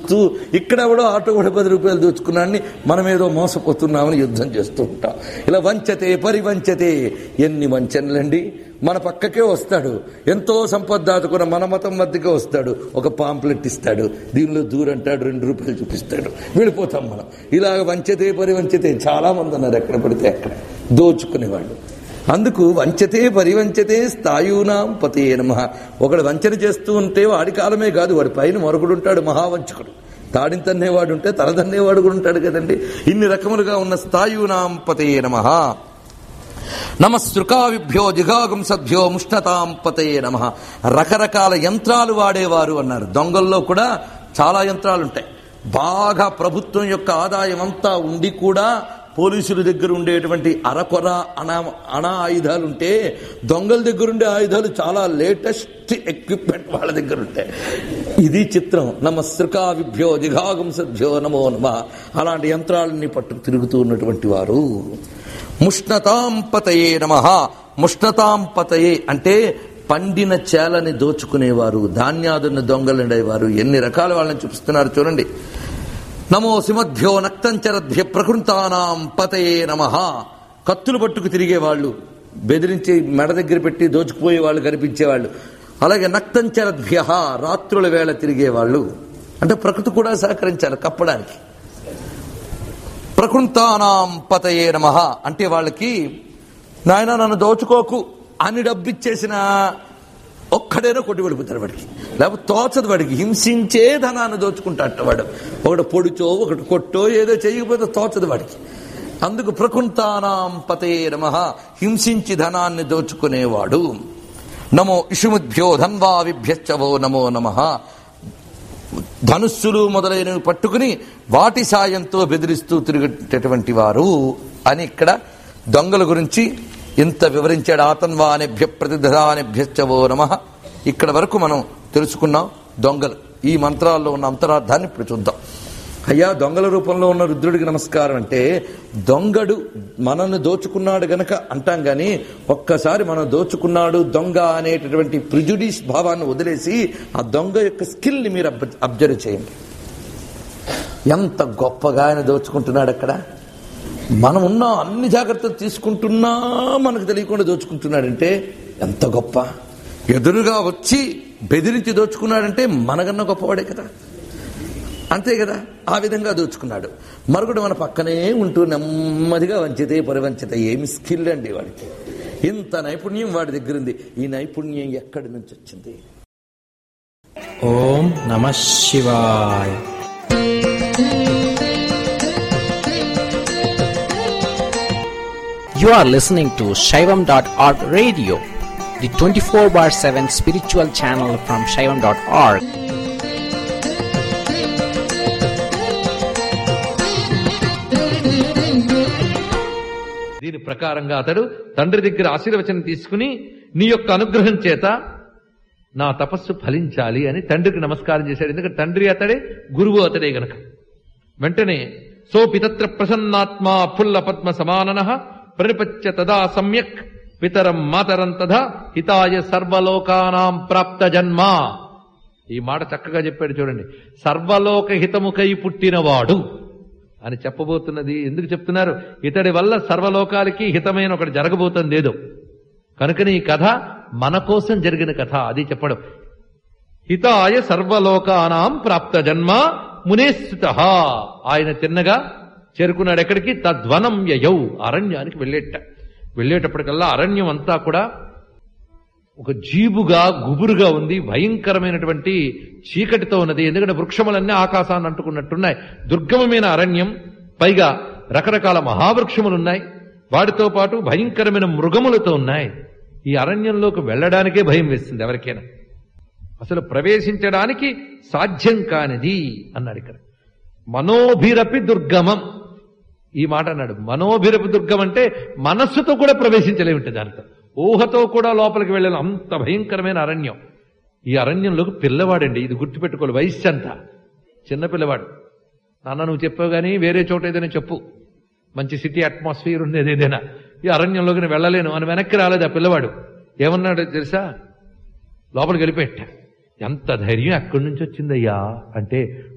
చూస్తూ ఇక్కడ ఎవడో ఆటో కూడా పది రూపాయలు దోచుకున్నాడని మనం ఏదో మోసపోతున్నామని యుద్ధం చేస్తూ ఉంటాం ఇలా వంచతే పరివంచతే ఎన్ని వంచనలండి మన పక్కకే వస్తాడు ఎంతో సంపద దాచుకున్న మన మతం మధ్యకే వస్తాడు ఒక పాంప్లెట్ ఇస్తాడు దీనిలో దూరంటాడు రెండు రూపాయలు చూపిస్తాడు వెళ్ళిపోతాం మనం ఇలాగ వంచతే పరివంచతే చాలా మంది ఉన్నారు ఎక్కడ పడితే అక్కడ దోచుకునేవాళ్ళు అందుకు వంచతే పరివంచతే స్థాయూనాం పతే నమ ఒకడు వంచన చేస్తూ ఉంటే వాడి కాలమే కాదు వాడి పైన మరొకడు ఉంటాడు మహావంచకుడు తాడిని తన్నేవాడు ఉంటే తల తన్నేవాడు కూడా ఉంటాడు కదండి ఇన్ని రకములుగా ఉన్న స్థాయూనాం పతే నమ నమశృకావిభ్యో జిగాగుం సభ్యో ముష్ణతాం పతే నమ రకరకాల యంత్రాలు వాడేవారు అన్నారు దొంగల్లో కూడా చాలా యంత్రాలు ఉంటాయి బాగా ప్రభుత్వం యొక్క ఆదాయం అంతా ఉండి కూడా పోలీసుల దగ్గర ఉండేటువంటి అరకొర అనా అనా ఆయుధాలు ఉంటే దొంగల దగ్గర ఉండే ఆయుధాలు చాలా లేటెస్ట్ ఎక్విప్మెంట్ వాళ్ళ దగ్గర ఉంటాయి ఇది చిత్రం నమస్త్రికా విభ్యో జిఘాగం సభ్యో నమో నమ అలాంటి యంత్రాలని పట్టుకు తిరుగుతూ ఉన్నటువంటి వారు ముష్ణతాంపతయే నమ ముష్ణతాంపతయే అంటే పండిన చేలని దోచుకునేవారు ధాన్యాదుని దొంగలుండేవారు ఎన్ని రకాల వాళ్ళని చూపిస్తున్నారు చూడండి నమో సిమధ్యో నక్తంచరద్భ్య ప్రకృతానాం పతయే నమ కత్తులు పట్టుకు తిరిగేవాళ్ళు బెదిరించి మెడ దగ్గర పెట్టి దోచుకుపోయే వాళ్ళు కనిపించేవాళ్ళు అలాగే నక్తంచరద్భ్య రాత్రుల వేళ తిరిగేవాళ్ళు అంటే ప్రకృతి కూడా సహకరించాలి కప్పడానికి ప్రకృతానాం పతయే నమ అంటే వాళ్ళకి నాయన నన్ను దోచుకోకు అని డబ్బిచ్చేసిన ఒక్కడైనా కొట్టి వెళ్ళిపోతాడు వాడికి లేకపోతే తోచదు వాడికి హింసించే ధనాన్ని దోచుకుంటాట వాడు ఒకటి పొడిచో ఒకటి కొట్టో ఏదో చేయకపోతే తోచదు వాడికి అందుకు ప్రకృతానాం పతే నమ హింసించి ధనాన్ని దోచుకునేవాడు నమో ఇషుముద్భ్యో ధన్వా విభ్యశ్చవో నమో నమ ధనుస్సులు మొదలైనవి పట్టుకుని వాటి సాయంతో బెదిరిస్తూ తిరిగేటటువంటి వారు అని ఇక్కడ దొంగల గురించి ఇంత వివరించాడు ఆతన్వానిభ్య ప్రతిధానిభ్యశ్చవో నమ ఇక్కడ వరకు మనం తెలుసుకున్నాం దొంగలు ఈ మంత్రాల్లో ఉన్న అంతరార్థాన్ని ఇప్పుడు చూద్దాం అయ్యా దొంగల రూపంలో ఉన్న రుద్రుడికి నమస్కారం అంటే దొంగడు మనల్ని దోచుకున్నాడు గనక అంటాం గాని ఒక్కసారి మనం దోచుకున్నాడు దొంగ అనేటటువంటి ప్రిజుడిస్ భావాన్ని వదిలేసి ఆ దొంగ యొక్క స్కిల్ని మీరు అబ్- అబ్జర్వ్ చేయండి ఎంత గొప్పగా ఆయన దోచుకుంటున్నాడు అక్కడ మనం ఉన్న అన్ని జాగ్రత్తలు తీసుకుంటున్నా మనకు తెలియకుండా దోచుకుంటున్నాడంటే ఎంత గొప్ప ఎదురుగా వచ్చి బెదిరించి దోచుకున్నాడంటే మనకన్నా గొప్పవాడే కదా అంతే కదా ఆ విధంగా దోచుకున్నాడు మరొకడు మన పక్కనే ఉంటూ నెమ్మదిగా వంచితే పరివంచిత ఏమి స్కిల్ అండి వాడికి ఇంత నైపుణ్యం వాడి దగ్గర ఉంది ఈ నైపుణ్యం ఎక్కడి నుంచి వచ్చింది ఓం నమ శివాయ You are listening to Shaivam.org radio, the 24 bar 7 spiritual channel from Shaivam.org. దీని ప్రకారంగా అతడు తండ్రి దగ్గర ఆశీర్వచనం తీసుకుని నీ యొక్క అనుగ్రహం చేత నా తపస్సు ఫలించాలి అని తండ్రికి నమస్కారం చేశాడు ఎందుకంటే తండ్రి అతడే గురువు అతడే గనక వెంటనే సోపితత్ర ప్రసన్నాత్మా ఫుల్ల పద్మ సమానన ప్రణిపత్య తదా సమ్యక్ పితరం మాతరం తథా హితాయ సర్వలోకానాం ప్రాప్త జన్మ ఈ మాట చక్కగా చెప్పాడు చూడండి సర్వలోక హితముకై పుట్టినవాడు అని చెప్పబోతున్నది ఎందుకు చెప్తున్నారు ఇతడి వల్ల సర్వలోకాలకి హితమైన ఒకటి జరగబోతుంది ఏదో కనుకని ఈ కథ మన కోసం జరిగిన కథ అది చెప్పడం హితాయ సర్వలోకానాం ప్రాప్త జన్మ మునేస్తుత ఆయన తిన్నగా చేరుకున్నాడు ఎక్కడికి తద్వనం యయౌ అరణ్యానికి వెళ్ళేట వెళ్ళేటప్పటికల్లా అరణ్యం అంతా కూడా ఒక జీబుగా గుబురుగా ఉంది భయంకరమైనటువంటి చీకటితో ఉన్నది ఎందుకంటే వృక్షములన్నీ ఆకాశాన్ని అంటుకున్నట్టున్నాయి దుర్గమమైన అరణ్యం పైగా రకరకాల మహావృక్షములున్నాయి వాటితో పాటు భయంకరమైన మృగములతో ఉన్నాయి ఈ అరణ్యంలోకి వెళ్ళడానికే భయం వేస్తుంది ఎవరికైనా అసలు ప్రవేశించడానికి సాధ్యం కానిది అన్నాడు ఇక్కడ మనోభిరపి దుర్గమం ఈ మాట అన్నాడు మనోభిరపి దుర్గం అంటే మనస్సుతో కూడా ప్రవేశించలేమిటి దాంట్లో ఊహతో కూడా లోపలికి వెళ్ళిన అంత భయంకరమైన అరణ్యం ఈ అరణ్యంలోకి పిల్లవాడండి ఇది గుర్తుపెట్టుకోవాలి వయస్సు అంత చిన్న పిల్లవాడు నాన్న నువ్వు చెప్పావు కానీ వేరే చోట ఏదైనా చెప్పు మంచి సిటీ అట్మాస్ఫియర్ ఉండేది ఏదైనా ఈ అరణ్యంలోకి నేను వెళ్ళలేను అని వెనక్కి రాలేదు ఆ పిల్లవాడు ఏమన్నాడో తెలుసా లోపలికి వెళ్ళిపోయాట ఎంత ధైర్యం ఎక్కడి నుంచి వచ్చిందయ్యా అంటే